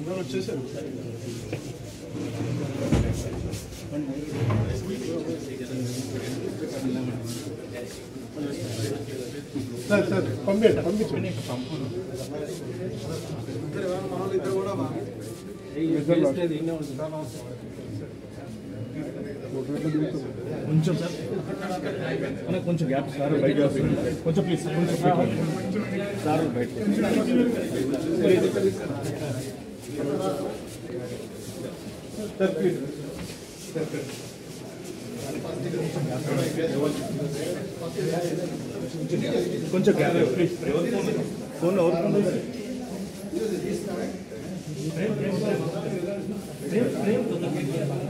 sir sir పంపించండి పంపించండి కొంచెం సార్ అన్న, కొంచెం గ్యాప్ సార్ బయట కొంచెం ప్లీజ్ కొంచెం సార్ బయట సార్ ప్లీజ్ కొంచెం గ్యాప్ ప్లీజ్ ఫోన్ ఎవరు ఫోన్ ప్రేమ్ ప్రేమ్